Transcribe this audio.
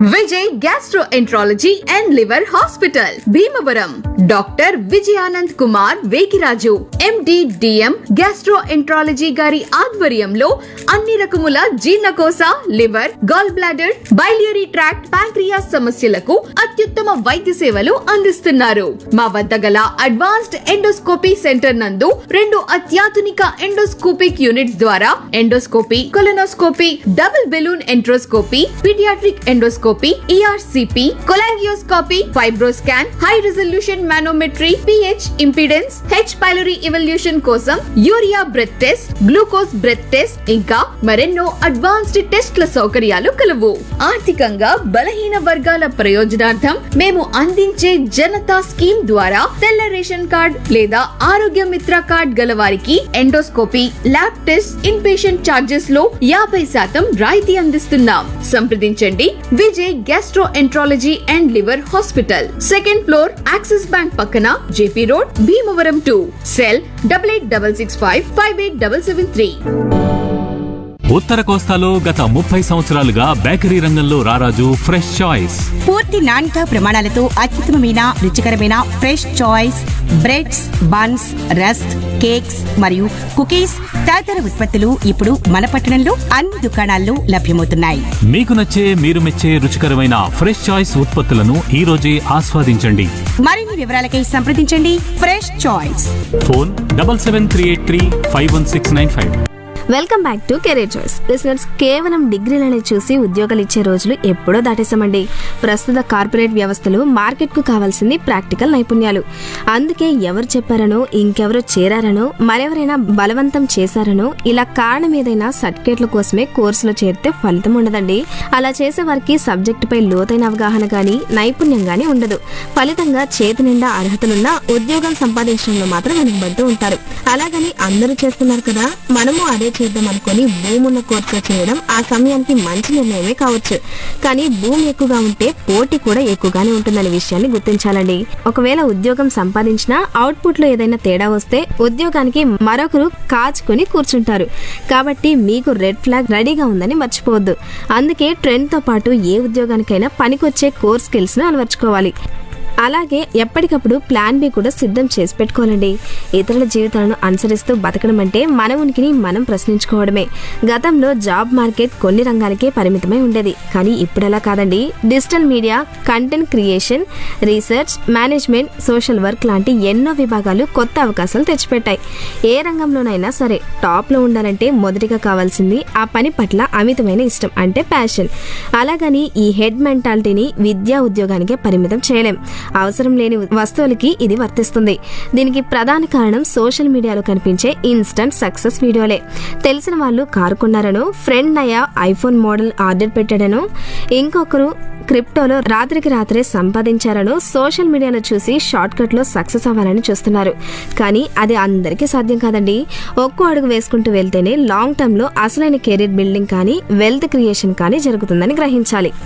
Vijay gastroenterology and liver hospital Bhimavaram doctor Vijayanand Kumar Vegiraju MD DM gastroenterology గారి ఆధ్వర్యంలో అన్ని రకముల జీర్ణకోశ liver gall bladder biliary tract pancreas సమస్యలకు అత్యుత్తమ వైద్య సేవలు అందిస్తున్నారు మా వద్ద గల అడ్వాన్స్డ్ ఎండోస్కోపీ సెంటర్ నందు రెండు అత్యాధునిక ఎండోస్కోపిక్ యూనిట్స్ ద్వారా endoscopy colonoscopy double balloon enteroscopy paediatric endoscopy ERCP cholangioscopy fibroscan high resolution manometry pH impedance H pylori evaluation కోసం urea breath test glucose breath test ఇంకా మరెన్నో అడ్వాన్స్డ్ టెస్ట్ల సౌకర్యాలు కలవు ఆర్థికంగా బలహీన వర్గాల ప్రయోజనార్థం మేము అందించే జనతా స్కీమ్ ద్వారా తెల్ల రేషన్ కార్డ్ లేదా ఆరోగ్య మిత్ర కార్డ్ గల వారికి endoscopy lab test in patient charges లో యాభై శాతం రాయితీ అందిస్తున్నాం సంప్రదించండి Vijay gastro enterology and liver hospital second floor axis bank పక్కన JP road Bhimavaram two cell double eight double six five five eight double seven three ఉత్తర కోస్తాలో గత ముప్పై సంవత్సరాలుగా బేకరీ రంగంలో రారాజు ఫ్రెష్ చాయిస్ పూర్తి నాణ్యత ప్రమాణాలతో అత్యుత్తమమైన రుచికరమైన fresh choice breads buns rusk cakes మరియు కుకీస్ తదితర ఉత్పత్తులు ఇప్పుడు మన పట్టణంలో అన్ని దుకాణాల్లో లభ్యమవుతున్నాయి మీకు నచ్చే మీరు మెచ్చే రుచికరమైన ఫ్రెష్ చాయిస్ ఉత్పత్తులను ఈ రోజే ఆస్వాదించండి మరిన్ని వివరాలకై సంప్రదించండి fresh choice phone double seven three eight three five one six nine five welcome back to career choice listeners కేవలం డిగ్రీలనే చూసి ఉద్యోగాలు ఇచ్చే రోజులు ఎప్పుడో దాటేసామండి ప్రస్తుత కార్పొరేట్ వ్యవస్థలు మార్కెట్కు కావాల్సింది ప్రాక్టికల్ నైపుణ్యాలు అందుకే ఎవరు చెప్పారనో ఇంకెవరో చేరారనో మరెవరైనా బలవంతం చేశారనో ఇలా కారణం ఏదైనా సర్టిఫికేట్ల కోసమే కోర్సులో చేరితే ఫలితం ఉండదండి అలా చేసే వారికి సబ్జెక్టుపై లోతైన అవగాహన కానీ నైపుణ్యం కానీ ఉండదు ఫలితంగా చేతి నిండా అర్హతలున్నా ఉద్యోగం సంపాదించడంలో మాత్రం వెనుకబడుతూ ఉంటారు అలాగని అందరూ చేస్తున్నారు కదా మనము అదే చేద్దాం అనుకొని భూమి ఉన్న కోర్సులో చేయడం ఆ సమయానికి మంచి నిర్ణయమే కావచ్చు కానీ భూమి ఎక్కువగా ఉంటే పోటీ కూడా ఎక్కువగానే ఉంటుందనే విషయాన్ని గుర్తించాలండి ఒకవేళ ఉద్యోగం సంపాదించినా అవుట్పుట్ లో ఏదైనా తేడా వస్తే ఉద్యోగానికి మరొకరు కాచుకొని కూర్చుంటారు కాబట్టి మీకు రెడ్ ఫ్లాగ్ రెడీగా ఉందని మర్చిపోవద్దు అందుకే ట్రెండ్ తో పాటు ఏ ఉద్యోగానికైనా పనికొచ్చే కోర్ స్కిల్స్ ను అలవర్చుకోవాలి అలాగే ఎప్పటికప్పుడు ప్లాన్ బి కూడా సిద్ధం చేసి పెట్టుకోవాలండి ఇతరుల జీవితాలను అనుసరిస్తూ బతకడం అంటే మన ఉనికిని మనం ప్రశ్నించుకోవడమే గతంలో జాబ్ మార్కెట్ కొన్ని రంగాలకే పరిమితమై ఉండేది కానీ ఇప్పుడు అలా కాదండి digital media content creation research management social work లాంటి ఎన్నో విభాగాలు కొత్త అవకాశాలు తెచ్చిపెట్టాయి ఏ రంగంలోనైనా సరే టాప్లో ఉండాలంటే మొదటిగా కావాల్సింది ఆ పని పట్ల అమితమైన ఇష్టం అంటే ప్యాషన్ అలాగని ఈ హెడ్ మెంటాలిటీని విద్యా ఉద్యోగానికే పరిమితం చేయలేం అవసరం లేని వస్తువులకి ఇది వర్తిస్తుంది దీనికి ప్రధాన కారణం సోషల్ మీడియాలో కనిపించే ఇన్స్టంట్ సక్సెస్ వీడియోలే తెలిసిన వాళ్ళు కారు కొన్నారనో ఫ్రెండ్ అయ్యా ఐఫోన్ మోడల్ ఆర్డర్ పెట్టాడనో ఇంకొకరు క్రిప్టోలో రాత్రికి రాత్రే సంపాదించారనో సోషల్ మీడియాలో చూసి షార్ట్ కట్ లో సక్సెస్ అవ్వాలని చూస్తున్నారు కానీ అది అందరికీ సాధ్యం కాదండి ఒక్కో అడుగు వేసుకుంటూ వెళ్తేనే లాంగ్ టర్మ్ లో అసలైన కెరీర్ బిల్డింగ్ కానీ వెల్త్ క్రియేషన్ కానీ జరుగుతుందని గ్రహించాలి